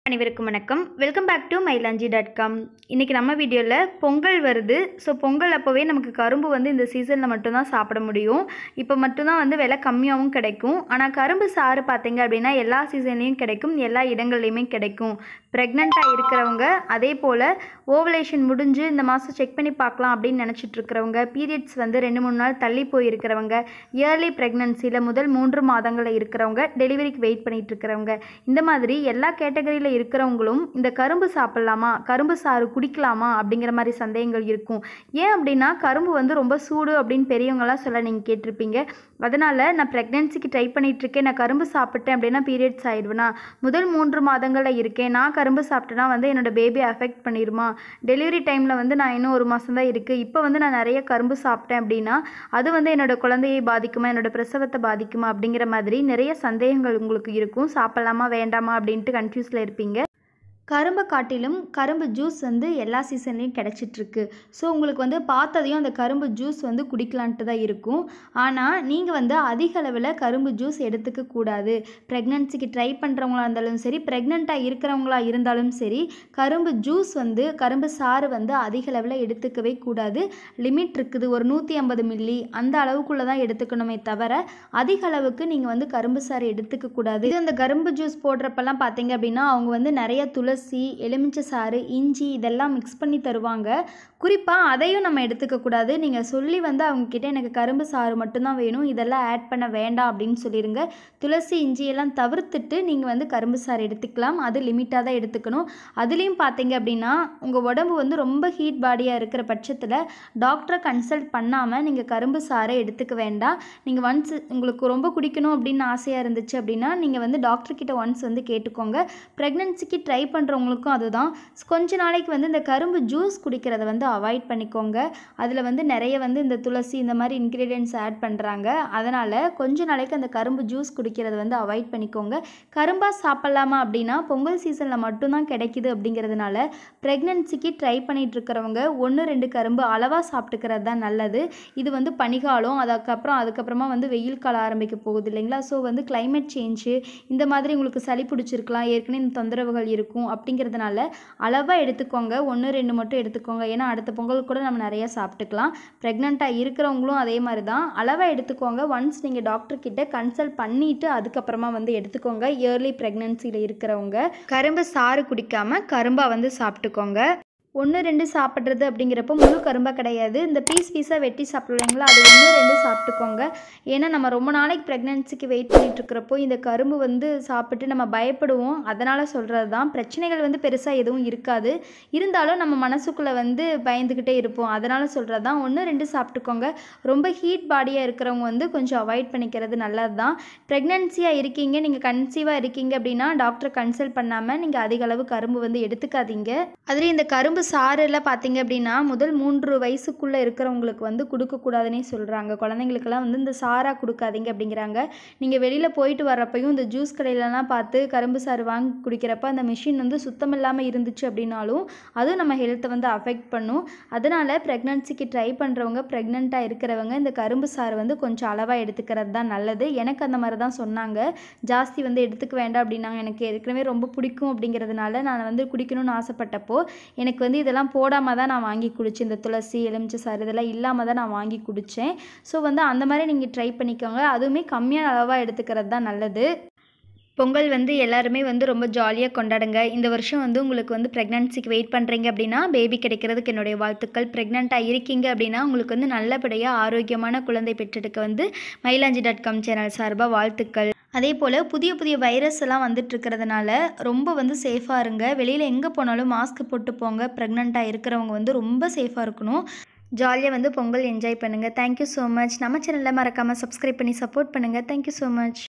அனைவருக்கும் வணக்கம் welcome back to Mylanchi dot com இன்றைக்கி நம்ம வீடியோவில் பொங்கல் வருது ஸோ பொங்கல் அப்போவே நமக்கு கரும்பு வந்து இந்த சீசனில் மட்டும்தான் சாப்பிட முடியும் இப்போ மட்டும்தான் வந்து விலை கம்மியாகவும் கிடைக்கும் ஆனால் கரும்பு சாறு பார்த்தீங்க அப்படின்னா எல்லா சீசன்லேயும் கிடைக்கும் எல்லா இடங்கள்லையுமே கிடைக்கும் ப்ரெக்னெண்ட்டாக இருக்கிறவங்க அதே போல் ஓவலேஷன் முடிஞ்சு இந்த மாதம் செக் பண்ணி பார்க்கலாம் அப்படின்னு நினச்சிட்டு இருக்கிறவங்க பீரியட்ஸ் வந்து ரெண்டு மூணு நாள் தள்ளி போயிருக்கிறவங்க இயர்லி ப்ரெக்னன்சியில் முதல் மூன்று மாதங்களில் இருக்கிறவங்க டெலிவரிக்கு வெயிட் பண்ணிட்டு இருக்கிறவங்க இந்த மாதிரி எல்லா கேட்டகரியில் இருக்கிறவங்களும் இந்த கரும்பு சாப்பிட்லாமா கரும்பு சாறு குடிக்கலாமா அப்படிங்கிற மாதிரி சந்தேகங்கள் இருக்கும் ஏன் அப்படின்னா கரும்பு வந்து ரொம்ப சூடு அப்படின்னு பெரியவங்களாம் சொல்ல நீங்கள் கேட்டிருப்பீங்க அதனால் நான் ப்ரெக்னென்சிக்கு ட்ரை பண்ணிட்டு இருக்கேன் நான் கரும்பு சாப்பிட்டேன் அப்படின்னா பீரியட்ஸ் ஆயிடுவேனா முதல் மூன்று மாதங்களில் இருக்கேன் நான் கரும்பு சாப்பிட்டேன்னா வந்து என்னோட பேபி அஃபெக்ட் பண்ணிடுமா டெலிவரி டைமில் வந்து நான் இன்னும் ஒரு மாதம் தான் இருக்குது இப்போ வந்து நான் நிறைய கரும்பு சாப்பிட்டேன் அப்படின்னா அது வந்து என்னோட குழந்தையை பாதிக்குமா என்னோட பிரசவத்தை பாதிக்குமா அப்படிங்கிற மாதிரி நிறைய சந்தேகங்கள் உங்களுக்கு இருக்கும் சாப்பிட்லாமா வேண்டாமா அப்படின்ட்டு கன்ஃபியூஸில் இருப்பீங்க கரும்பை காட்டிலும் கரும்பு ஜூஸ் வந்து எல்லா சீசன்லேயும் கிடச்சிட்ருக்கு ஸோ உங்களுக்கு வந்து பார்த்ததையும் அந்த கரும்பு ஜூஸ் வந்து குடிக்கலான்ட்டு தான் இருக்கும் ஆனால் நீங்கள் வந்து அதிக அளவில் கரும்பு ஜூஸ் எடுத்துக்க கூடாது ப்ரெக்னன்சிக்கு ட்ரை பண்ணுறவங்களா இருந்தாலும் சரி ப்ரெக்னெண்ட்டாக இருக்கிறவங்களா இருந்தாலும் சரி கரும்பு ஜூஸ் வந்து கரும்பு சாறு வந்து அதிக அளவில் எடுத்துக்கவே கூடாது லிமிட் இருக்குது ஒரு நூற்றி ஐம்பது மில்லி அந்த அளவுக்குள்ளே தான் எடுத்துக்கணுமே தவிர அதிக அளவுக்கு நீங்கள் வந்து கரும்பு சாறு எடுத்துக்க கூடாது இது அந்த கரும்பு ஜூஸ் போடுறப்பெல்லாம் பார்த்தீங்க அப்படின்னா அவங்க வந்து நிறைய துளசி எலுமிச்சை சாறு இஞ்சி இதெல்லாம் மிக்ஸ் பண்ணி தருவாங்க குறிப்பாக அதையும் நம்ம எடுத்துக்கக்கூடாது நீங்கள் சொல்லி வந்து அவங்கக்கிட்ட எனக்கு கரும்பு சாறு மட்டும்தான் வேணும் இதெல்லாம் ஆட் பண்ண வேண்டாம் அப்படின்னு சொல்லிடுங்க துளசி இஞ்சி எல்லாம் தவிர்த்துட்டு நீங்கள் வந்து கரும்பு சாறு எடுத்துக்கலாம் அது லிமிட்டாக தான் எடுத்துக்கணும் அதுலேயும் பார்த்தீங்க அப்படின்னா உங்கள் உடம்பு வந்து ரொம்ப ஹீட் பாடியாக இருக்கிற பட்சத்தில் டாக்டரை கன்சல்ட் பண்ணாமல் நீங்கள் கரும்பு சாறை எடுத்துக்க வேண்டாம் நீங்கள் ஒன்ஸ் உங்களுக்கு ரொம்ப குடிக்கணும் அப்படின்னு ஆசையாக இருந்துச்சு அப்படின்னா நீங்கள் வந்து டாக்டர்கிட்ட ஒன்ஸ் வந்து கேட்டுக்கோங்க ப்ரெக்னென்சிக்கு ட்ரை பண்ணுறவங்களுக்கும் அதுதான் கொஞ்ச நாளைக்கு வந்து இந்த கரும்பு ஜூஸ் குடிக்கிறத வந்து அவாய்ட் பண்ணிக்கோங்க அதில் வந்து நிறைய வந்து இந்த துளசி இந்த மாதிரி இன்க்ரீடியன்ட்ஸ் ஆட் பண்ணுறாங்க அதனால் கொஞ்ச நாளைக்கு அந்த கரும்பு ஜூஸ் குடிக்கிறத வந்து அவாய்ட் பண்ணிக்கோங்க கரும்பாக சாப்பிட்லாமா அப்படின்னா பொங்கல் சீசனில் மட்டும்தான் கிடைக்குது அப்படிங்கிறதுனால ப்ரெக்னென்சிக்கு ட்ரை பண்ணிட்டு இருக்கிறவங்க ஒன்று ரெண்டு கரும்பு அளவாக சாப்பிட்டுக்கிறது தான் நல்லது இது வந்து பனிகாலம் அதுக்கப்புறம் அதுக்கப்புறமா வந்து வெயில் காலம் ஆரம்பிக்க போகுது இல்லைங்களா ஸோ வந்து climate சேஞ்சு இந்த மாதிரி உங்களுக்கு சளி பிடிச்சிருக்கலாம் ஏற்கனவே இந்த தொந்தரவுகள் இருக்கும் அப்படிங்கிறதுனால அளவாக எடுத்துக்கோங்க ஒன்று ரெண்டு மட்டும் எடுத்துக்கோங்க ஏன்னா அடுத்த பொங்கல் கூட நம்ம நிறைய சாப்பிட்டுக்கலாம் ப்ரெக்னெண்ட்டாக இருக்கிறவங்களும் அதே மாதிரி தான் அளவாக எடுத்துக்கோங்க ஒன்ஸ் நீங்கள் டாக்டர் கிட்ட கன்சல்ட் பண்ணிவிட்டு அதுக்கப்புறமா வந்து எடுத்துக்கோங்க இயர்லி ப்ரெக்னென்சியில் இருக்கிறவங்க கரும்பு சாறு குடிக்காமல் கரும்பாக வந்து சாப்பிட்டுக்கோங்க ஒன்று ரெண்டு சாப்பிட்றது அப்படிங்கிறப்போ முழு கரும்பாக கிடையாது இந்த பீஸ் பீஸாக வெட்டி சாப்பிடுவீங்களா அது ஒன்று ரெண்டு சாப்பிட்டுக்கோங்க ஏன்னா நம்ம ரொம்ப நாளைக்கு ப்ரெக்னென்சிக்கு வெயிட் பண்ணிட்டு இருக்கிறப்போ இந்த கரும்பு வந்து சாப்பிட்டு நம்ம பயப்படுவோம் அதனால் சொல்கிறது தான் பிரச்சனைகள் வந்து பெருசாக எதுவும் இருக்காது இருந்தாலும் நம்ம மனசுக்குள்ளே வந்து பயந்துக்கிட்டே இருப்போம் அதனால் சொல்கிறது தான் ஒன்று ரெண்டு சாப்பிட்டுக்கோங்க ரொம்ப ஹீட் பாடியாக இருக்கிறவங்க வந்து கொஞ்சம் அவாய்ட் பண்ணிக்கிறது நல்லது தான் ப்ரெக்னென்சியாக இருக்கீங்க நீங்கள் கன்சீவாக இருக்கீங்க அப்படின்னா டாக்டரை கன்சல்ட் பண்ணாமல் நீங்கள் அதிக அளவு கரும்பு வந்து எடுத்துக்காதீங்க அதுலேயும் இந்த கரும்பு சாறுலாம் பார்த்தீங்க அப்படின்னா முதல் மூன்று வயசுக்குள்ளே இருக்கிறவங்களுக்கு வந்து கொடுக்கக்கூடாதுன்னே சொல்கிறாங்க குழந்தைங்களுக்கெல்லாம் வந்து இந்த சாராக கொடுக்காதீங்க அப்படிங்கிறாங்க நீங்கள் வெளியில் போயிட்டு வர்றப்பையும் இந்த ஜூஸ் கடையிலலாம் பார்த்து கரும்பு சாறு வாங்கி குடிக்கிறப்ப அந்த மிஷின் வந்து சுத்தம் இல்லாமல் இருந்துச்சு அப்படின்னாலும் அதுவும் நம்ம ஹெல்த்தை வந்து அஃபெக்ட் பண்ணும் அதனால் ப்ரெக்னன்சிக்கு ட்ரை பண்ணுறவங்க ப்ரெக்னெண்ட்டாக இருக்கிறவங்க இந்த கரும்பு சாறு வந்து கொஞ்சம் அளவாக எடுத்துக்கிறது தான் நல்லது எனக்கு அந்த மாதிரி தான் சொன்னாங்க ஜாஸ்தி வந்து எடுத்துக்க வேண்டாம் அப்படின்னாங்க எனக்கு ஏற்கனவே ரொம்ப பிடிக்கும் அப்படிங்கிறதுனால நான் வந்து குடிக்கணும்னு ஆசைப்பட்டப்போ எனக்கு வந்து இதெல்லாம் போடாமல் தான் நான் வாங்கி குடித்தேன் இந்த துளசி எலுமிச்சை சாறு இதெல்லாம் இல்லாமல் தான் நான் வாங்கி குடித்தேன் ஸோ வந்து அந்த மாதிரி நீங்கள் ட்ரை பண்ணிக்கோங்க அதுவுமே கம்மியான அளவாக எடுத்துக்கிறது தான் நல்லது பொங்கல் வந்து எல்லாருமே வந்து ரொம்ப ஜாலியாக கொண்டாடுங்க இந்த வருஷம் வந்து உங்களுக்கு வந்து ப்ரெக்னன்சிக்கு வெயிட் பண்ணுறீங்க அப்படின்னா பேபி கிடைக்கிறதுக்கு என்னுடைய வாழ்த்துக்கள் ப்ரெக்னெண்ட்டாக இருக்கீங்க அப்படின்னா உங்களுக்கு வந்து நல்லபடியாக ஆரோக்கியமான குழந்தை பெற்றெடுக்க வந்து மயிலாஞ்சி டாட் காம் சேனல் சார்பாக வாழ்த்துக்கள் அதே போல் புதிய புதிய வைரஸ் எல்லாம் வந்துட்டு இருக்கிறதுனால ரொம்ப வந்து சேஃபாக இருங்க வெளியில் எங்கே போனாலும் மாஸ்க் போட்டு போங்க ப்ரெக்னெண்ட்டாக இருக்கிறவங்க வந்து ரொம்ப சேஃபாக இருக்கணும் ஜாலியாக வந்து பொங்கல் என்ஜாய் பண்ணுங்கள் தேங்க்யூ ஸோ மச் நம்ம சேனலில் மறக்காமல் சப்ஸ்கிரைப் பண்ணி சப்போர்ட் பண்ணுங்கள் தேங்க்யூ ஸோ மச்